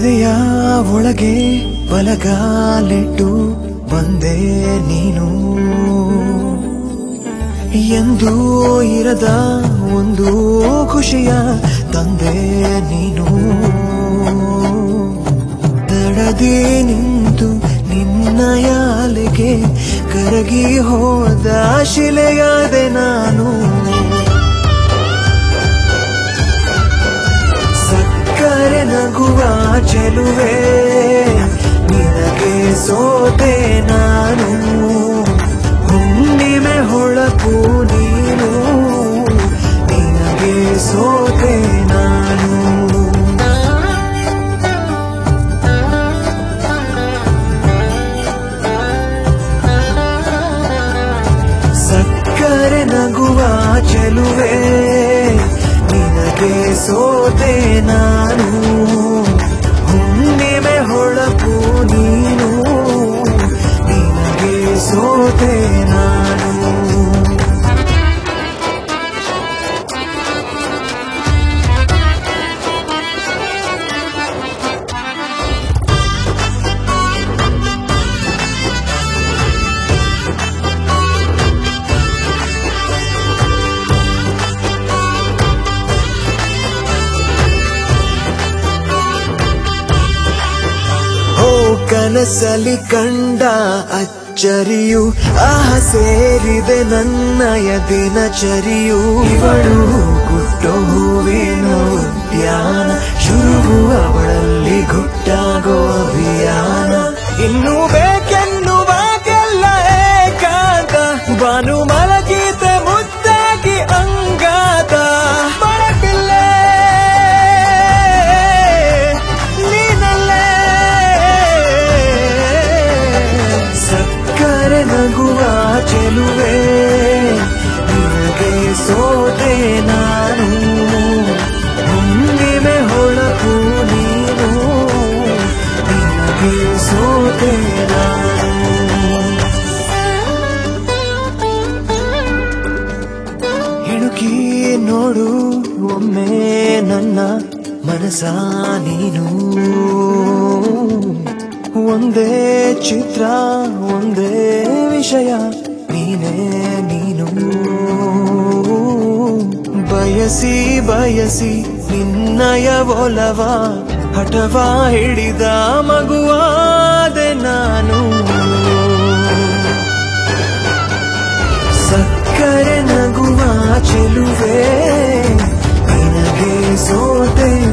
ಎದೆಯ ಒಳಗೆ ಬಲಗಾಲಿಟ್ಟು ಬಂದೆ ನೀನು ಎಂದೂ ಇರದ ಒಂದು ಖುಷಿಯ ತಂದೆ ನೀನು ತಡದಿ ನಿಂತು ನಿನ್ನಯ ಅಲೆಗೆ ಕರಗಿ ಹೋದ ಶಿಲೆಯಾದೆ ನಾನು ಸಕ್ಕರೆ ನಗುವ ಚೆಲುವೆ ನಿನಗೆ ಸೋತೆ ನಾನು ಹುಣ್ಣಿಮೆ ಹೊಳಪು ನೀನು ನಿನಗೆ ಸೋತೆ ನಾನು ಸಕ್ಕರೆ ನಗುವ ಚೆಲುವೆ ನಿನಗೆ ಸೋತೆ ನಾನು ಹುಣ್ಣಿಮೆ ಹೊಳಪು ನೀನು ನಿನಗೆ ಸೋತೆ ನಾನು ಓ ಕನಸಲಿ ಕಂಡ ಅಚ್ಚರಿಯು ಆಹ ಸೇರಿದೆ ನನ್ನಯ ದಿನಚರಿಯು ಇವಳು ಗುಡ್ಡೋ ಹೂವಿನ ಉದ್ಯಾನ ಶುರು ಅವಳಲ್ಲಿ ಗುಟ್ಟಾಗೋ ಅಭಿಯಾನ ಇನ್ನು ಬೇಕೆನ್ನುವಾಗೆಲ್ಲ ಏಕಾಂತ ಬಾನು ಮಲಗೀತೆ ಮುದ್ದಾಗಿ ಅಂಗಾತ ಮರಪಿಲ್ಲೆ ನೀನಲ್ಲೇ ಸಕ್ಕರೆ ನಗುವ ಚೆಲುವೆ ನಿನಗೆ ಸೋತೆ ನಾನು ಹುಣ್ಣಿಮೆ ಹೊಳಪು ನೀನು ನಿನಗೆ ಸೋತೆ ನಾನು ಹೆಣುಕಿ ನೋಡು ಒಮ್ಮೆ ನನ್ನ ಮನಸ ನೀನು ಒಂದೇ ಚಿತ್ರ ಒಂದೇ ವಿಷಯ ನೀನೇ ನೀನು ಬಯಸಿ ಬಯಸಿ ನಿನ್ನಯ ಒಲವ ಹಠವ ಹಿಡಿದ ಮಗುವಾದೆ ನಾನು ಸಕ್ಕರೆ ನಗುವ ಚೆಲುವೆ ನಿನಗೆ ಸೋತೆ